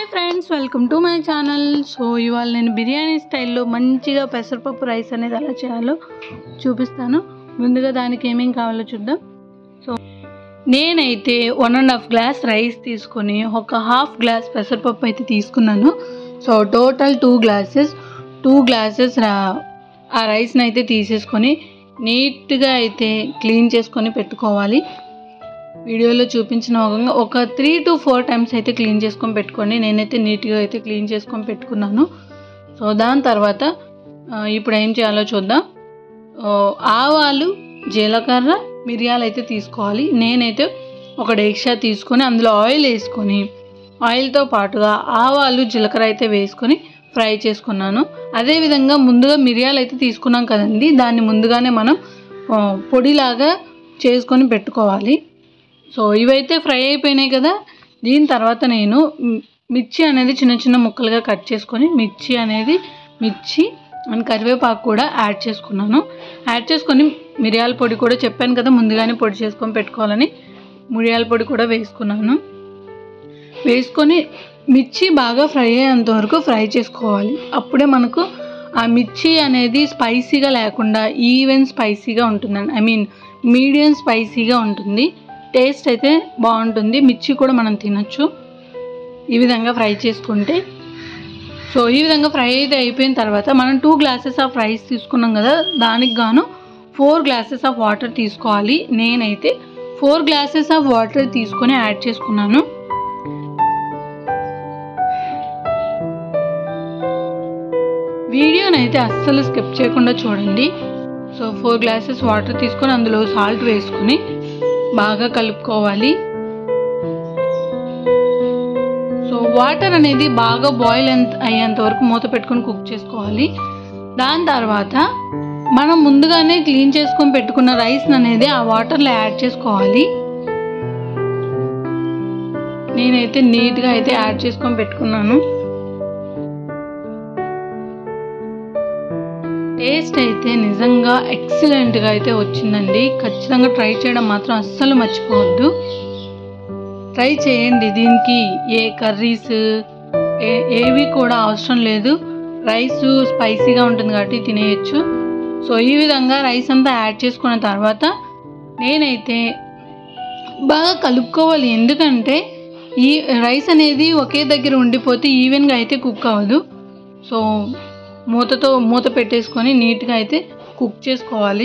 hi friends welcome to my channel so ఇవాళ నేను బిర్యానీ స్టైల్లో మంచిగా పెసరపప్పు రైస్ అనేది ఎలా చేయాలో చూపిస్తాను ముందుగా దానికి ఏమేం కావాలో చూద్దాం సో నేనైతే one and half glass rice తీసుకొని ఒక హాఫ్ గ్లాస్ పెసరపప్పు అయితే తీసుకున్నాను so total two glasses two glasses ఆ రైస్ని అయితే తీసేసుకొని నీట్గా అయితే క్లీన్ చేసుకొని పెట్టుకోవాలి వీడియోలో చూపించిన విధంగా ఒక త్రీ టు ఫోర్ టైమ్స్ అయితే క్లీన్ చేసుకొని పెట్టుకోండి నేనైతే నీట్గా అయితే క్లీన్ చేసుకొని పెట్టుకున్నాను సో దాని తర్వాత ఆ, ఇప్పుడు ఏం చేయాలో చూద్దాం ఆ, ఆవాలు జీలకర్ర మిరియాలు అయితే తీసుకోవాలి నేనైతే ఒక డేక్షా తీసుకొని అందులో ఆయిల్ వేసుకొని ఆయిల్తో పాటుగా ఆవాలు జీలకర్ర అయితే వేసుకొని ఫ్రై చేసుకున్నాను అదేవిధంగా ముందుగా మిరియాలు అయితే తీసుకున్నాం కదండి దాన్ని ముందుగానే మనం ఆ, పొడిలాగా చేసుకొని పెట్టుకోవాలి సో ఇవైతే ఫ్రై అయిపోయినాయి కదా దీని తర్వాత నేను మ్, మిర్చి అనేది చిన్న చిన్న ముక్కలుగా కట్ చేసుకొని మిర్చి అనేది మిర్చి అండ్ కరివేపాకు కూడా యాడ్ చేసుకున్నాను యాడ్ చేసుకొని మిరియాల పొడి కూడా చెప్పాను కదా ముందుగానే పొడి చేసుకొని పెట్టుకోవాలని మిరియాల పొడి కూడా వేసుకున్నాను వేసుకొని మిర్చి బాగా ఫ్రై అయ్యేంత వరకు ఫ్రై చేసుకోవాలి అప్పుడే మనకు ఆ మిర్చి అనేది స్పైసీగా లేకుండా ఈవెన్ స్పైసీగా ఉంటుందండి ఐ మీన్ మీడియం స్పైసీగా ఉంటుంది టేస్ట్ అయితే బాగుంటుంది మిర్చి కూడా మనం తినచ్చు ఈ విధంగా ఫ్రై చేసుకుంటే సో ఈ విధంగా ఫ్రై అయితే అయిపోయిన తర్వాత మనం టూ గ్లాసెస్ ఆఫ్ రైస్ తీసుకున్నాం కదా దానికి గాను ఫోర్ గ్లాసెస్ ఆఫ్ వాటర్ తీసుకోవాలి నేనైతే ఫోర్ గ్లాసెస్ ఆఫ్ వాటర్ తీసుకొని యాడ్ చేసుకున్నాను వీడియోని అయితే అస్సలు స్కిప్ చేయకుండా చూడండి సో ఫోర్ గ్లాసెస్ వాటర్ తీసుకొని అందులో సాల్ట్ వేసుకొని బాగా కలుపుకోవాలి సో వాటర్ అనేది బాగా బాయిల్ అయ్యేంత వరకు మూత పెట్టుకొని కుక్ చేసుకోవాలి దాని తర్వాత మనం ముందుగానే క్లీన్ చేసుకొని పెట్టుకున్న రైస్ అనేది ఆ వాటర్లో యాడ్ చేసుకోవాలి నేనైతే నీట్గా అయితే యాడ్ చేసుకొని పెట్టుకున్నాను టేస్ట్ అయితే నిజంగా ఎక్సలెంట్గా అయితే వచ్చిందండి ఖచ్చితంగా ట్రై చేయడం మాత్రం అస్సలు మర్చిపోవద్దు ట్రై చేయండి దీనికి ఏ కర్రీస్ ఏ ఏవి కూడా అవసరం లేదు రైస్ స్పైసీగా ఉంటుంది కాబట్టి తినేయచ్చు సో ఈ విధంగా రైస్ అంతా యాడ్ చేసుకున్న తర్వాత నేనైతే బాగా కలుపుకోవాలి ఎందుకంటే ఈ రైస్ అనేది ఒకే దగ్గర ఉండిపోతే ఈవెన్గా అయితే కుక్ అవ్వదు సో మూతతో మూత పెట్టేసుకొని నీట్గా అయితే కుక్ చేసుకోవాలి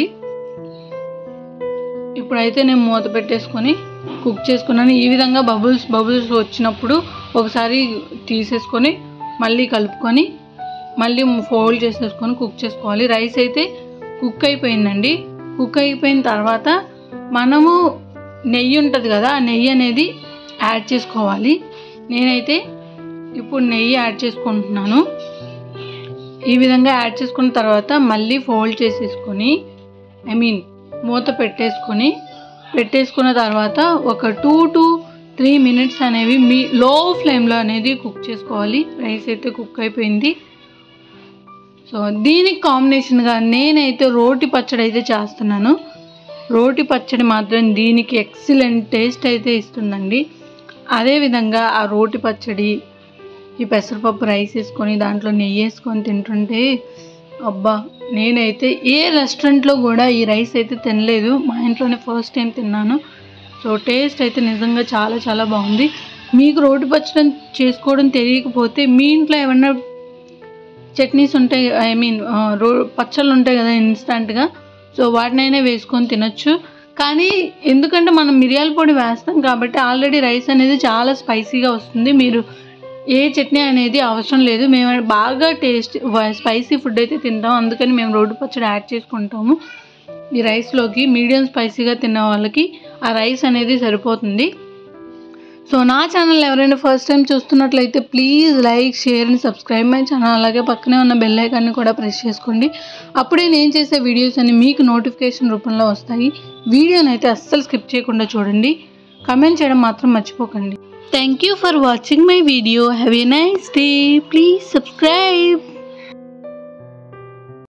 ఇప్పుడైతే నేను మూత పెట్టేసుకొని కుక్ చేసుకున్నాను ఈ విధంగా బబుల్స్ బబుల్స్ వచ్చినప్పుడు ఒకసారి తీసేసుకొని మళ్ళీ కలుపుకొని మళ్ళీ ఫోల్డ్ చేసేసుకొని కుక్ చేసుకోవాలి రైస్ అయితే కుక్ అయిపోయిందండి కుక్ అయిపోయిన తర్వాత మనము నెయ్యి ఉంటుంది కదా ఆ నెయ్యి అనేది యాడ్ చేసుకోవాలి నేనైతే ఇప్పుడు నెయ్యి యాడ్ చేసుకుంటున్నాను ఈ విధంగా యాడ్ చేసుకున్న తర్వాత మళ్ళీ ఫోల్డ్ చేసేసుకొని ఐ మీన్ మూత పెట్టేసుకొని పెట్టేసుకున్న తర్వాత ఒక టూ టు త్రీ మినిట్స్ అనేవి మీ లో ఫ్లేమ్లో అనేది కుక్ చేసుకోవాలి రైస్ అయితే కుక్ అయిపోయింది సో దీనికి కాంబినేషన్గా నేనైతే రోటి పచ్చడి అయితే చేస్తున్నాను రోటి పచ్చడి మాత్రం దీనికి ఎక్సలెంట్ టేస్ట్ అయితే ఇస్తుందండి అదేవిధంగా ఆ రోటి పచ్చడి ఈ పెసరపప్పు రైస్ వేసుకొని దాంట్లో నెయ్యి వేసుకొని తింటుంటే అబ్బా నేనైతే ఏ రెస్టారెంట్లో కూడా ఈ రైస్ అయితే తినలేదు మా ఇంట్లోనే ఫస్ట్ టైం తిన్నాను సో టేస్ట్ అయితే నిజంగా చాలా చాలా బాగుంది మీకు రోటి పచ్చడి చేసుకోవడం తెలియకపోతే మీ ఇంట్లో ఏమన్నా చట్నీస్ ఉంటాయి ఐ మీన్ రో పచ్చళ్ళు ఉంటాయి కదా ఇన్స్టంట్గా సో వాటినైనా వేసుకొని తినొచ్చు కానీ ఎందుకంటే మనం మిరియాల పొడి వేస్తాం కాబట్టి ఆల్రెడీ రైస్ అనేది చాలా స్పైసీగా వస్తుంది మీరు ఏ చట్నీ అనేది అవసరం లేదు మేము బాగా టేస్ట్ స్పైసీ ఫుడ్ అయితే తింటాం అందుకని మేము రోడ్డు పచ్చడి యాడ్ చేసుకుంటాము ఈ రైస్లోకి మీడియం స్పైసీగా తిన్న వాళ్ళకి ఆ రైస్ అనేది సరిపోతుంది సో నా ఛానల్ ఎవరైనా ఫస్ట్ టైం చూస్తున్నట్లయితే please like share and subscribe my channel అలాగే పక్కనే ఉన్న బెల్ ఐకాన్ని కూడా ప్రెస్ చేసుకోండి అప్పుడే నేను చేసే వీడియోస్ అన్ని మీకు నోటిఫికేషన్ రూపంలో వస్తాయి వీడియోని అయితే అస్సలు స్కిప్ చేయకుండా చూడండి కమెంట్ చేయడం మాత్రం మర్చిపోకండి thank you for watching my video have a nice day please subscribe